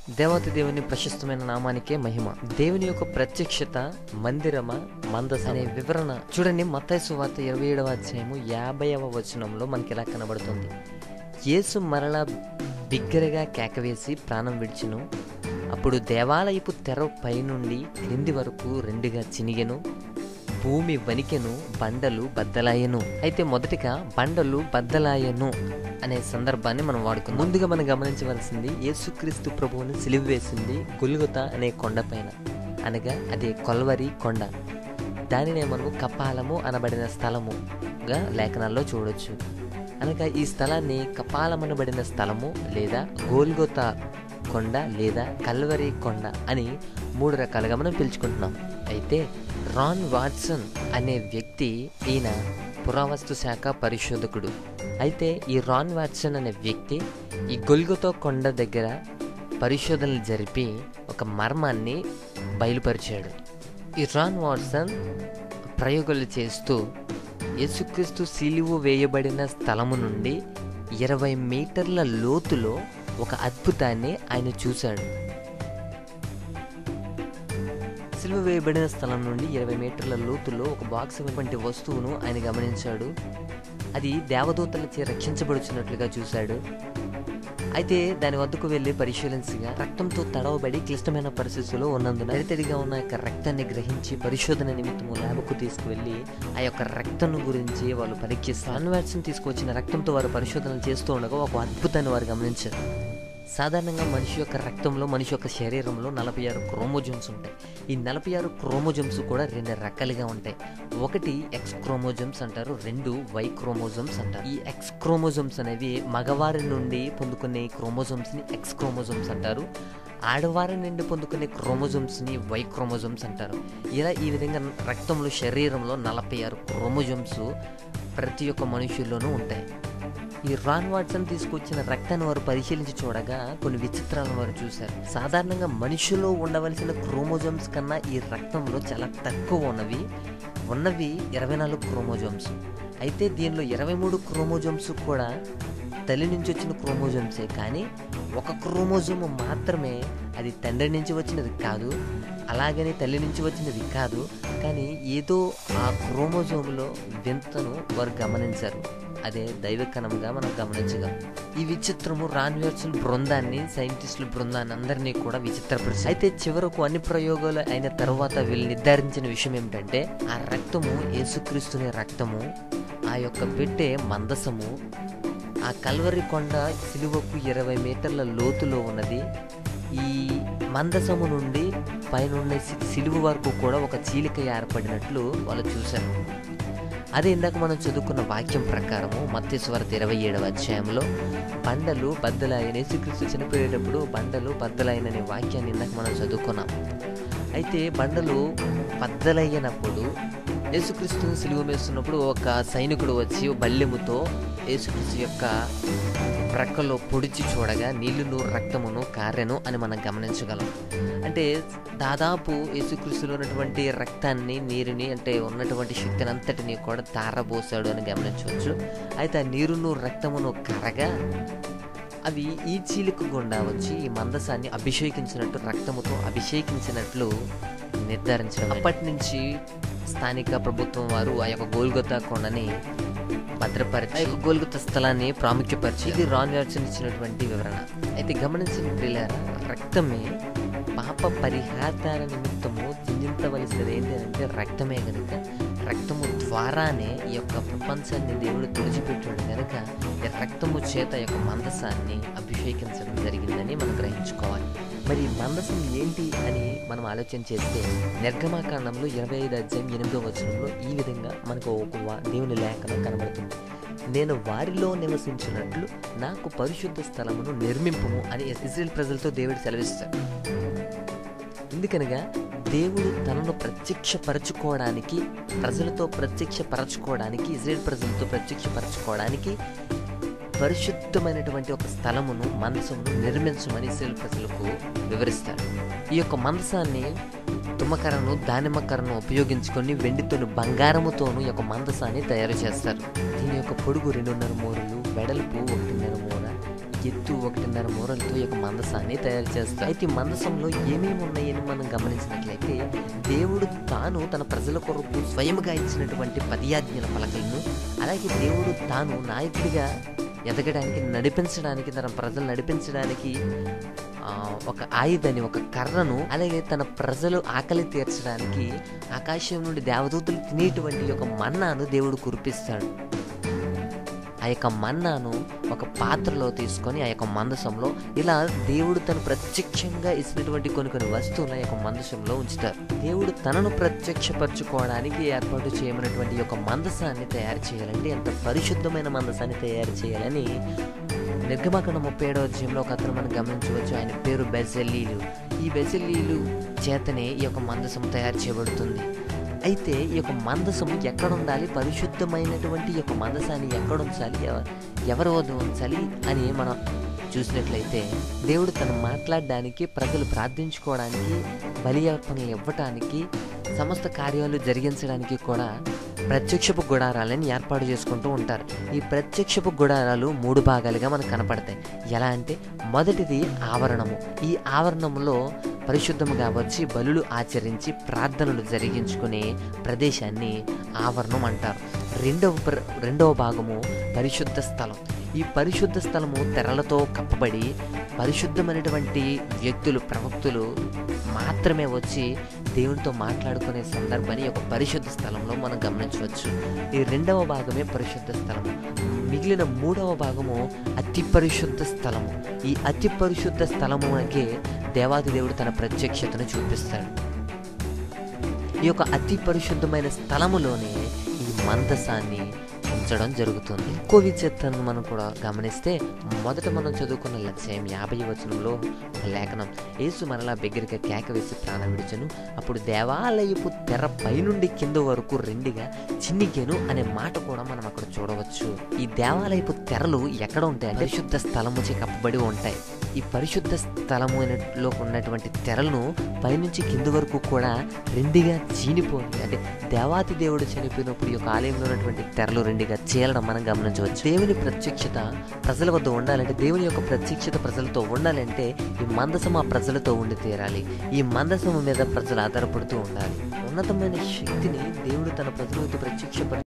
దేవత దేవుని ప్రశస్తమైన నామానికే మహిమ దేవుని యొక్క ప్రత్యక్షత మందిరమా మందస అనే వివరణ చూడండి మత్తయి సువార్త ఇరవై ఏడవ అధ్యాయము యాభైవ వచనంలో మనకి ఇలా కనబడుతుంది యేసు మరలా బిగ్గరగా కేకవేసి ప్రాణం విడిచెను అప్పుడు దేవాలయపు తెర పైనుండి క్రింది వరకు రెండుగా చినిగెను భూమి వణికెను బండలు బద్దలాయను అయితే మొదటిగా బండలు బద్దలాయను అనే సందర్భాన్ని మనం వాడుకుందాం ముందుగా మనం గమనించవలసింది యేసుక్రీస్తు ప్రభువుని సిలువ వేసింది గుల్గుత అనే కొండపైన అనగా అదే కొల్వరి కొండ దానినే మనము కపాలము అనబడిన స్థలముగా లేఖనాల్లో చూడొచ్చు అనగా ఈ స్థలాన్ని కపాలమనబడిన స్థలము లేదా గోల్గొత కొండ లేదా కల్వరి కొండ అని మూడు రకాలుగా మనం పిలుచుకుంటున్నాం అయితే రాన్ వాట్సన్ అనే వ్యక్తి ఈయన పురావస్తు శాఖ పరిశోధకుడు అయితే ఈ రాన్ వాట్సన్ అనే వ్యక్తి ఈ గొల్గొతో కొండ దగ్గర పరిశోధనలు జరిపి ఒక మర్మాన్ని బయలుపరిచాడు ఈ రాన్ వాట్సన్ ప్రయోగాలు చేస్తూ యేసుక్రీస్తు సిలువు వేయబడిన స్థలము నుండి ఇరవై మీటర్ల లోతులో ఒక అద్భుతాన్ని ఆయన చూశాడు సిలువ వేయబడిన స్థలం నుండి ఇరవై మీటర్ల లోతులో ఒక బాక్స్ వంటి వస్తువును ఆయన గమనించాడు అది దేవదూతలచే రక్షించబడుచున్నట్లుగా చూశాడు అయితే దాని వద్దకు వెళ్ళి పరిశీలించగా రక్తంతో తడవబడి క్లిష్టమైన పరిస్థితుల్లో ఉన్నందున తడితడిగా ఉన్న యొక్క రక్తాన్ని గ్రహించి పరిశోధన నిమిత్తము ల్యాబ్కు తీసుకువెళ్ళి ఆ యొక్క రక్తం గురించి వాళ్ళు పరీక్షిస్తారు అన్వాట్సన్ తీసుకొచ్చిన రక్తంతో వారు పరిశోధనలు చేస్తూ ఉండగా ఒక అద్భుతాన్ని వారు గమనించారు సాధారణంగా మనిషి యొక్క రక్తంలో మనిషి యొక్క శరీరంలో నలభై ఆరు క్రోమోజోమ్స్ ఉంటాయి ఈ నలభై ఆరు క్రోమోజోమ్స్ కూడా రెండు రకాలుగా ఉంటాయి ఒకటి ఎక్స్ క్రోమోజోమ్స్ అంటారు రెండు వై క్రోమోజోమ్స్ అంటారు ఈ ఎక్స్ క్రోమోజోమ్స్ అనేవి మగవారి నుండి పొందుకునే క్రోమోజోమ్స్ని ఎక్స్ క్రోమోజోమ్స్ అంటారు ఆడవారి నుండి పొందుకునే క్రోమోజోమ్స్ని వై క్రోమోజోమ్స్ అంటారు ఇలా ఈ విధంగా రక్తంలో శరీరంలో నలభై ఆరు క్రోమోజోమ్స్ ప్రతి ఒక్క మనుషుల్లోనూ ఉంటాయి ఈ రాన్ వాట్సన్ తీసుకొచ్చిన రక్తాన్ని వారు పరిశీలించి చూడగా కొన్ని విచిత్రాలను వారు చూశారు సాధారణంగా మనిషిలో ఉండవలసిన క్రోమోజోమ్స్ కన్నా ఈ రక్తంలో చాలా తక్కువ ఉన్నవి ఉన్నవి ఇరవై నాలుగు క్రోమోజోమ్స్ అయితే దీనిలో ఇరవై మూడు క్రోమోజోమ్స్ కూడా తల్లి నుంచి వచ్చిన క్రోమోజోమ్సే కానీ ఒక క్రోమోజోమ్ మాత్రమే అది తండ్రి నుంచి వచ్చినది కాదు అలాగని తల్లి నుంచి వచ్చినది కాదు కానీ ఏదో ఆ క్రోమోజోమ్లో వింతను వారు గమనించారు అదే దైవకణంగా మనం గమనించగలం ఈ విచిత్రము రాన్వేర్సన్ బృందాన్ని సైంటిస్టుల బృందాన్ని అందరినీ కూడా విచిత్రపరిచి అయితే చివరకు అన్ని ప్రయోగాలు అయిన తర్వాత వీళ్ళు నిర్ధారించిన విషయం ఏమిటంటే ఆ రక్తము యేసుక్రీస్తుని రక్తము ఆ యొక్క పెట్టే మందసము ఆ కల్వరి కొండ సిలువకు ఇరవై మీటర్ల లోతులో ఉన్నది ఈ మందసము నుండి పైన సిలువ వరకు కూడా ఒక చీలిక ఏర్పడినట్లు వాళ్ళు చూశారు అదే ఇందాక మనం చదువుకున్న వాక్యం ప్రకారము మత్స్వరత ఇరవై ఏడవ అధ్యాయంలో బండలు బద్దలాయన యేసుక్రీస్తు చనిపోయేటప్పుడు బండలు బద్దలాయననే వాక్యాన్ని ఇందాక మనం చదువుకున్నాం అయితే బండలు బద్దలయ్యినప్పుడు యేసుక్రీస్తు సిలువ వేస్తున్నప్పుడు ఒక సైనికుడు వచ్చి బల్లెముతో యేసుక్రీస్తు యొక్క ప్రక్కలో పొడిచి చూడగా నీళ్లును రక్తమును కారెను అని మనం గమనించగలం అంటే దాదాపు యేసుక్రీస్తులో ఉన్నటువంటి రక్తాన్ని నీరుని అంటే ఉన్నటువంటి శక్తిని అంతటిని కూడా తారబోసాడు అని గమనించవచ్చు అయితే ఆ నీరును రక్తమును కరగా అవి ఈ చీలిక గుండా వచ్చి ఈ మందసాన్ని అభిషేకించినట్టు రక్తముతో అభిషేకించినట్లు నిర్ధారించడం అప్పటి నుంచి స్థానిక ప్రభుత్వం వారు ఆ యొక్క గోల్గొత్తా కొండని భద్రపరిచి ఆ యొక్క గోల్గొత్త స్థలాన్ని ప్రాముఖ్యపరిచి ఇది రాన్ వ్యాక్సిన్ ఇచ్చినటువంటి వివరణ అయితే గమనించిన ప్రియులారా రక్తమే పాప పరిహార నిమిత్తము చింతించవలసినది ఏంటి అంటే రక్తమే కనుక రక్తము ద్వారానే ఈ యొక్క ప్రపంచాన్ని దేవుడు తుడిచిపెట్టాడు కనుక ఈ రక్తము చేత ఈ యొక్క మందసాన్ని అభిషేకించడం జరిగిందని మనం గ్రహించుకోవాలి మరి ఈ మందసం ఏంటి అని మనం ఆలోచన చేస్తే నిర్గమాకాండంలో ఇరవై ఐదు అధ్యాయం ఎనిమిదో వచనంలో ఈ విధంగా మనకు ఒక వా- దేవుని లేఖనం కనబడుతుంది నేను వారిలో నివసించినట్లు నాకు పరిశుద్ధ స్థలమును నిర్మింపుము అని ఇజ్రాయెల్ ప్రజలతో దేవుడు సెలవిస్తాడు ఎందుకనగా దేవుడు తనను ప్రత్యక్షపరచుకోవడానికి ప్రజలతో ప్రత్యక్షపరచుకోవడానికి ఇజ్రాయెల్ ప్రజలతో ప్రత్యక్షపరచుకోవడానికి పరిశుద్ధమైనటువంటి ఒక స్థలమును మందసమును నిర్మించమని ఇస్రాయేల్ ప్రజలకు వివరిస్తాడు ఈ యొక్క మందసాన్ని తుమ్మకరను దానిమ్మకరను ఉపయోగించుకొని వెండితోను బంగారముతోను ఈ యొక్క మందసాన్ని తయారు చేస్తారు దీని యొక్క పొడుగు రెండున్నర మూరలు వెడల్పు ఒకటిన్నర మూర ఎత్తు ఒకటిన్నర మూరలతో ఈ యొక్క మందసాన్ని తయారు చేస్తారు అయితే ఈ మందసంలో ఏమేమి ఉన్నాయని మనం గమనించినట్లయితే దేవుడు తాను తన ప్రజల కొరకు స్వయముగా ఇచ్చినటువంటి పదియాజ్ఞల పలకలను అలాగే దేవుడు తాను నాయకుడిగా ఎదగడానికి నడిపించడానికి తన ప్రజలు నడిపించడానికి ఆ, ఒక ఆయుధాన్ని ఒక కర్రను అలాగే తన ప్రజలు ఆకలి తీర్చడానికి ఆకాశం నుండి దేవదూతలు తినేటువంటి ఒక మన్నాను దేవుడు కురిపిస్తాడు ఆ యొక్క మన్నాను ఒక పాత్రలో తీసుకొని ఆ యొక్క మందసంలో ఇలా దేవుడు తను ప్రత్యక్షంగా ఇచ్చినటువంటి కొన్ని కొన్ని వస్తువులు ఆ యొక్క మందసంలో ఉంచుతారు దేవుడు తనను ప్రత్యక్షపరచుకోవడానికి ఏర్పాటు చేయమన్నటువంటి ఈ యొక్క మందసాన్ని తయారు చేయాలంటే ఎంత పరిశుద్ధమైన మందసాన్ని తయారు చేయాలని నిర్గమకాండ ముప్పై ఏడవ అధ్యాయంలో ఒక అతను మనం గమనించవచ్చు ఆయన పేరు బెజల్లీలు ఈ బెజల్లీలు చేతనే ఈ యొక్క మందసం తయారు చేయబడుతుంది అయితే ఈ యొక్క మందసం ఎక్కడ ఉండాలి పరిశుద్ధమైనటువంటి ఈ యొక్క మందసాన్ని ఎక్కడ ఉంచాలి ఎవ- ఎవరి వద్ద ఉంచాలి అని మనం చూసినట్లయితే దేవుడు తను మాట్లాడడానికి ప్రజలు ప్రార్థించుకోవడానికి బలి అర్పణలు ఇవ్వటానికి సమస్త కార్యాలు జరిగించడానికి కూడా ప్రత్యక్షపు గుడారాలని ఏర్పాటు చేసుకుంటూ ఉంటారు ఈ ప్రత్యక్షపు గుడారాలు మూడు భాగాలుగా మనకు కనపడతాయి ఎలా అంటే మొదటిది ఆవరణము ఈ ఆవరణంలో పరిశుద్ధముగా వచ్చి బలులు ఆచరించి ప్రార్థనలు జరిగించుకునే ప్రదేశాన్ని ఆవరణం అంటారు రెండవ ప్ర- రెండవ భాగము పరిశుద్ధ స్థలం ఈ పరిశుద్ధ స్థలము తెరలతో కప్పబడి పరిశుద్ధమైనటువంటి వ్యక్తులు ప్రవక్తులు మాత్రమే వచ్చి దేవునితో మాట్లాడుకునే సందర్భాన్ని ఒక పరిశుద్ధ స్థలంలో మనం గమనించవచ్చు ఈ రెండవ భాగమే పరిశుద్ధ స్థలము మిగిలిన మూడవ భాగము అతి పరిశుద్ధ స్థలము ఈ అతి పరిశుద్ధ స్థలమునకే దేవాది దేవుడు తన ప్రత్యక్షతను చూపిస్తాడు ఈ యొక్క అతి పరిశుద్ధమైన స్థలములోనే ఈ మందసాన్ని ఉంచడం జరుగుతుంది ఎక్కువ విచిత్రాన్ని మనం కూడా గమనిస్తే మొదట మనం చదువుకున్న లక్ష్యం యాభై వచనంలో ఒక లేఖనం యేసు మరలా బిగ్గరగా కేక వేసి ప్రాణం విడిచను అప్పుడు దేవాలయపు తెర పైనుండి కింద వరకు రెండుగా చిన్నిగేను అనే మాట కూడా మనం అక్కడ చూడవచ్చు ఈ దేవాలయపు తెరలు ఎక్కడ ఉంటాయి అంటే పరిశుద్ధ స్థలము చే కప్పబడి ఉంటాయి ఈ పరిశుద్ధ స్థలము లో ఉన్నటువంటి తెరలను పైనుంచి కింద వరకు కూడా రెండుగా చీనిపోయి అంటే దేవాతి దేవుడు చనిపోయినప్పుడు ఈ యొక్క ఆలయంలో ఉన్నటువంటి తెరలు రెండుగా చీలడం మనం గమనించవచ్చు దేవుని ప్రత్యక్షత ప్రజల వద్ద ఉండాలంటే దేవుని యొక్క ప్రత్యక్షత ప్రజలతో ఉండాలంటే ఈ మందసం ఆ ప్రజలతో ఉండి తీరాలి ఈ మందసము మీద ప్రజలు ఆధారపడుతూ ఉండాలి ఉన్నతమైన శక్తిని దేవుడు తన ప్రజలతో ప్రత్యక్ష